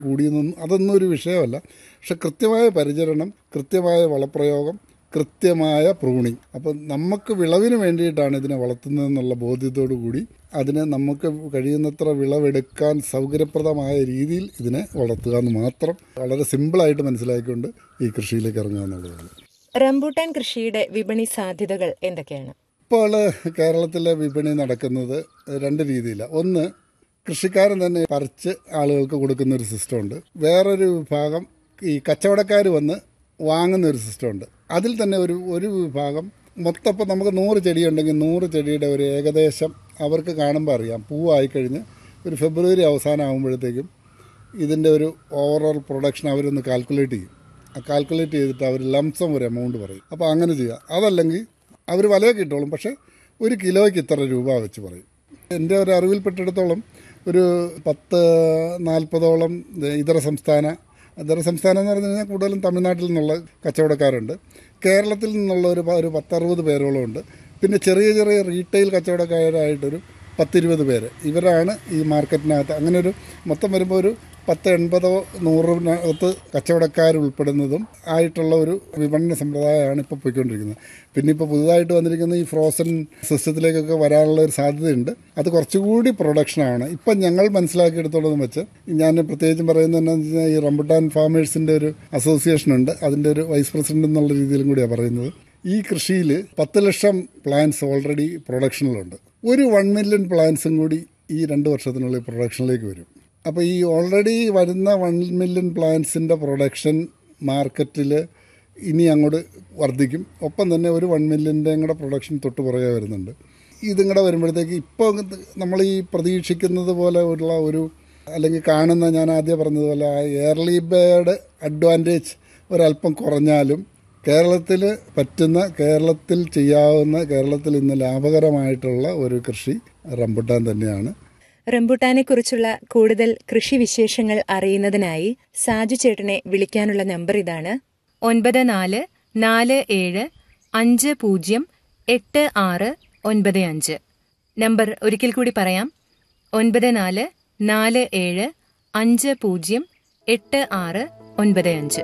കൂടിയെന്നൊന്നും അതൊന്നും ഒരു വിഷയമല്ല പക്ഷെ കൃത്യമായ പരിചരണം കൃത്യമായ വളപ്രയോഗം കൃത്യമായ പ്രൂണിങ് അപ്പം നമുക്ക് വിളവിന് വേണ്ടിയിട്ടാണ് ഇതിനെ വളർത്തുന്നതെന്നുള്ള ബോധ്യത്തോടു കൂടി അതിനെ നമുക്ക് കഴിയുന്നത്ര വിളവെടുക്കാൻ സൗകര്യപ്രദമായ രീതിയിൽ ഇതിനെ വളർത്തുക എന്ന് മാത്രം വളരെ സിമ്പിളായിട്ട് മനസ്സിലാക്കിക്കൊണ്ട് ഈ കൃഷിയിലേക്ക് ഇറങ്ങുക എന്നുള്ളതാണ് റംബൂട്ടാൻ കൃഷിയുടെ വിപണി സാധ്യതകൾ എന്തൊക്കെയാണ് ഇപ്പോൾ കേരളത്തിലെ വിപണി നടക്കുന്നത് രണ്ട് രീതിയിലാണ് ഒന്ന് കൃഷിക്കാരൻ തന്നെ പറിച്ച് ആളുകൾക്ക് കൊടുക്കുന്ന ഒരു സിസ്റ്റമുണ്ട് വേറൊരു വിഭാഗം ഈ കച്ചവടക്കാർ വന്ന് വാങ്ങുന്ന ഒരു സിസ്റ്റമുണ്ട് അതിൽ തന്നെ ഒരു ഒരു വിഭാഗം മൊത്തം ഇപ്പോൾ നമുക്ക് നൂറ് ചെടിയുണ്ടെങ്കിൽ നൂറ് ചെടിയുടെ ഒരു ഏകദേശം അവർക്ക് കാണുമ്പോൾ അറിയാം പൂവായി കഴിഞ്ഞ് ഒരു ഫെബ്രുവരി അവസാനം ആകുമ്പോഴത്തേക്കും ഇതിൻ്റെ ഒരു ഓവറോൾ പ്രൊഡക്ഷൻ അവരൊന്ന് കാൽക്കുലേറ്റ് ചെയ്യും ആ കാൽക്കുലേറ്റ് ചെയ്തിട്ട് അവർ ലംസം ഒരു എമൗണ്ട് പറയും അപ്പോൾ അങ്ങനെ ചെയ്യാം അതല്ലെങ്കിൽ അവർ വിലയൊക്കെ ഇട്ടോളും പക്ഷേ ഒരു കിലോയ്ക്ക് ഇത്ര രൂപ വെച്ച് പറയും എൻ്റെ ഒരു അറിവിൽപ്പെട്ടിടത്തോളം ഒരു പത്ത് നാൽപ്പതോളം ഇതര സംസ്ഥാന ഇതര സംസ്ഥാനം എന്ന് പറഞ്ഞു കഴിഞ്ഞാൽ കൂടുതലും തമിഴ്നാട്ടിൽ നിന്നുള്ള കച്ചവടക്കാരുണ്ട് കേരളത്തിൽ നിന്നുള്ള ഒരു പ- ഒരു പത്തറുപത് പേരോളം ഉണ്ട് പിന്നെ ചെറിയ ചെറിയ റീറ്റെയിൽ കച്ചവടക്കാരായിട്ടൊരു പത്തിരുപത് പേര് ഇവരാണ് ഈ മാർക്കറ്റിനകത്ത് അങ്ങനെ ഒരു മൊത്തം വരുമ്പോൾ ഒരു പത്ത് എൺപതോ നൂറിനകത്ത് കച്ചവടക്കാർ ഉൾപ്പെടുന്നതും ആയിട്ടുള്ള ഒരു വിപണന സമ്പ്രദായമാണ് ഇപ്പോൾ പോയിക്കൊണ്ടിരിക്കുന്നത് പിന്നെ ഇപ്പോൾ പുതുതായിട്ട് വന്നിരിക്കുന്ന ഈ ഫ്രോസൺ സിസ്റ്റത്തിലേക്കൊക്കെ വരാനുള്ള ഒരു സാധ്യതയുണ്ട് അത് കുറച്ചുകൂടി പ്രൊഡക്ഷനാണ് ഇപ്പം ഞങ്ങൾ മനസ്സിലാക്കിയെടുത്തോളം വെച്ച് ഞാൻ പ്രത്യേകിച്ചും പറയുന്നത് എന്താണെന്ന് വെച്ചാൽ ഈ റംബുട്ടാൻ ഫാമേഴ്സിൻ്റെ ഒരു അസോസിയേഷൻ ഉണ്ട് അതിൻ്റെ ഒരു വൈസ് പ്രസിഡന്റ് എന്നുള്ള രീതിയിലും കൂടിയാണ് പറയുന്നത് ഈ കൃഷിയിൽ പത്ത് ലക്ഷം പ്ലാന്റ്സ് ഓൾറെഡി പ്രൊഡക്ഷനിലുണ്ട് ഒരു വൺ മില്യൺ പ്ലാന്റ്സും കൂടി ഈ രണ്ട് വർഷത്തിനുള്ളിൽ പ്രൊഡക്ഷനിലേക്ക് വരും അപ്പോൾ ഈ ഓൾറെഡി വരുന്ന വൺ മില്യൺ പ്ലാന്റ്സിൻ്റെ പ്രൊഡക്ഷൻ മാർക്കറ്റിൽ ഇനി അങ്ങോട്ട് വർദ്ധിക്കും ഒപ്പം തന്നെ ഒരു വൺ മില്യൻ്റെയും കൂടെ പ്രൊഡക്ഷൻ തൊട്ട് പുറകെ വരുന്നുണ്ട് ഇതും കൂടെ വരുമ്പോഴത്തേക്ക് ഇപ്പോൾ നമ്മൾ ഈ പ്രതീക്ഷിക്കുന്നത് പോലെ ഉള്ള ഒരു അല്ലെങ്കിൽ കാണുന്ന ഞാൻ ആദ്യം പറഞ്ഞതുപോലെ ആ എയർലി ബേർഡ് അഡ്വാൻറ്റേജ് ഒരല്പം കുറഞ്ഞാലും കേരളത്തിൽ പറ്റുന്ന കേരളത്തിൽ ചെയ്യാവുന്ന കേരളത്തിൽ ഇന്ന് ലാഭകരമായിട്ടുള്ള ഒരു കൃഷി റംബുട്ടാൻ തന്നെയാണ് റംബൂട്ടാനെ കുറിച്ചുള്ള കൂടുതൽ കൃഷി വിശേഷങ്ങൾ അറിയുന്നതിനായി സാജു ചേട്ടനെ വിളിക്കാനുള്ള നമ്പർ ഇതാണ് ഒൻപത് നാല് നാല് ഏഴ് അഞ്ച് പൂജ്യം എട്ട് ആറ് ഒൻപത് അഞ്ച് നമ്പർ ഒരിക്കൽ കൂടി പറയാം ഒൻപത് നാല് നാല് ഏഴ് അഞ്ച് പൂജ്യം എട്ട് ആറ് ഒൻപത് അഞ്ച്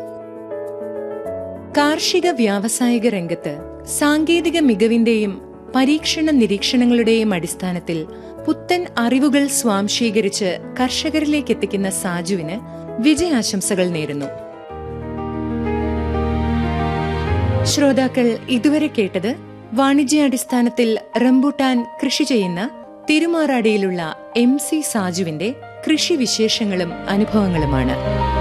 കാർഷിക വ്യാവസായിക രംഗത്ത് സാങ്കേതിക മികവിന്റെയും പരീക്ഷണ നിരീക്ഷണങ്ങളുടെയും അടിസ്ഥാനത്തിൽ പുത്തൻ അറിവുകൾ സ്വാംശീകരിച്ച് കർഷകരിലേക്ക് എത്തിക്കുന്ന സാജുവിന് വിജയാശംസകൾ നേരുന്നു ശ്രോതാക്കൾ ഇതുവരെ കേട്ടത് വാണിജ്യാടിസ്ഥാനത്തിൽ റംബൂട്ടാൻ കൃഷി ചെയ്യുന്ന തിരുമാറാടിയിലുള്ള എം സി സാജുവിന്റെ കൃഷി വിശേഷങ്ങളും അനുഭവങ്ങളുമാണ്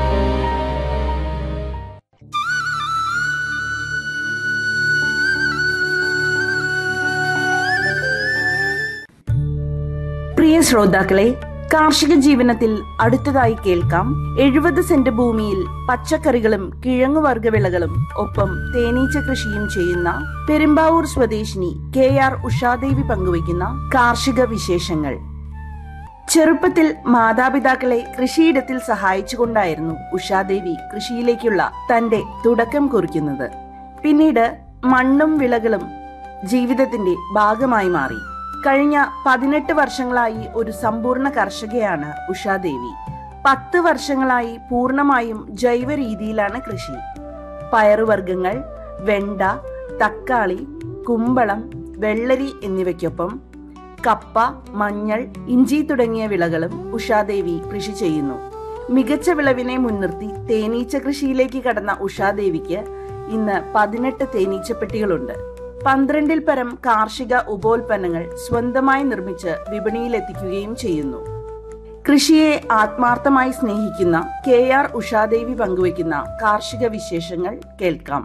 പ്രിയ ശ്രോതാക്കളെ കാർഷിക ജീവനത്തിൽ അടുത്തതായി കേൾക്കാം എഴുപത് സെന്റ് ഭൂമിയിൽ പച്ചക്കറികളും കിഴങ്ങുവർഗ വിളകളും ഒപ്പം തേനീച്ച കൃഷിയും ചെയ്യുന്ന പെരുമ്പാവൂർ സ്വദേശിനി കെ ആർ ഉഷാദേവി പങ്കുവയ്ക്കുന്ന കാർഷിക വിശേഷങ്ങൾ ചെറുപ്പത്തിൽ മാതാപിതാക്കളെ കൃഷിയിടത്തിൽ സഹായിച്ചുകൊണ്ടായിരുന്നു ഉഷാദേവി കൃഷിയിലേക്കുള്ള തന്റെ തുടക്കം കുറിക്കുന്നത് പിന്നീട് മണ്ണും വിളകളും ജീവിതത്തിന്റെ ഭാഗമായി മാറി കഴിഞ്ഞ പതിനെട്ട് വർഷങ്ങളായി ഒരു സമ്പൂർണ്ണ കർഷകയാണ് ഉഷാദേവി പത്ത് വർഷങ്ങളായി പൂർണ്ണമായും ജൈവ രീതിയിലാണ് കൃഷി പയറുവർഗ്ഗങ്ങൾ വെണ്ട തക്കാളി കുമ്പളം വെള്ളരി എന്നിവയ്ക്കൊപ്പം കപ്പ മഞ്ഞൾ ഇഞ്ചി തുടങ്ങിയ വിളകളും ഉഷാദേവി കൃഷി ചെയ്യുന്നു മികച്ച വിളവിനെ മുൻനിർത്തി തേനീച്ച കൃഷിയിലേക്ക് കടന്ന ഉഷാദേവിക്ക് ഇന്ന് പതിനെട്ട് തേനീച്ചപ്പെട്ടികളുണ്ട് പന്ത്രണ്ടിൽ പരം കാർഷിക ഉപോൽപ്പന്നങ്ങൾ സ്വന്തമായി നിർമ്മിച്ച് വിപണിയിലെത്തിക്കുകയും ചെയ്യുന്നു കൃഷിയെ ആത്മാർത്ഥമായി സ്നേഹിക്കുന്ന കെ ആർ ഉഷാദേവി പങ്കുവയ്ക്കുന്ന കാർഷിക വിശേഷങ്ങൾ കേൾക്കാം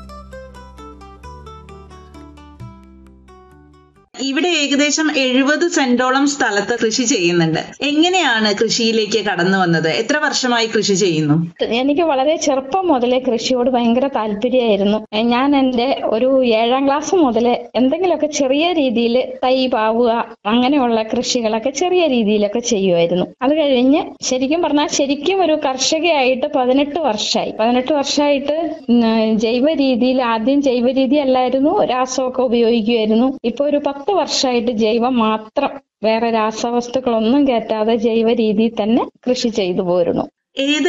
ഇവിടെ ഏകദേശം എഴുപത് സെന്റോളം സ്ഥലത്ത് കൃഷി ചെയ്യുന്നുണ്ട് എങ്ങനെയാണ് കൃഷിയിലേക്ക് കടന്നു വന്നത് എത്ര വർഷമായി കൃഷി ചെയ്യുന്നു എനിക്ക് വളരെ ചെറുപ്പം മുതലേ കൃഷിയോട് ഭയങ്കര താല്പര്യമായിരുന്നു ഞാൻ എൻ്റെ ഒരു ഏഴാം ക്ലാസ് മുതലേ എന്തെങ്കിലുമൊക്കെ ചെറിയ രീതിയിൽ തൈ പാവുക അങ്ങനെയുള്ള കൃഷികളൊക്കെ ചെറിയ രീതിയിലൊക്കെ ചെയ്യുമായിരുന്നു അത് കഴിഞ്ഞ് ശരിക്കും പറഞ്ഞാൽ ശരിക്കും ഒരു കർഷകയായിട്ട് പതിനെട്ട് വർഷമായി പതിനെട്ട് വർഷമായിട്ട് ഉം, ജൈവ രീതിയിൽ ആദ്യം ജൈവ രീതി അല്ലായിരുന്നു രാസമൊക്കെ ഉപയോഗിക്കുമായിരുന്നു ഇപ്പൊ ഒരു പത്ത് വർഷമായിട്ട് ജൈവം മാത്രം വേറെ രാസവസ്തുക്കളൊന്നും കയറ്റാതെ ജൈവ രീതിയിൽ തന്നെ കൃഷി ചെയ്തു പോരുന്നു ഏത്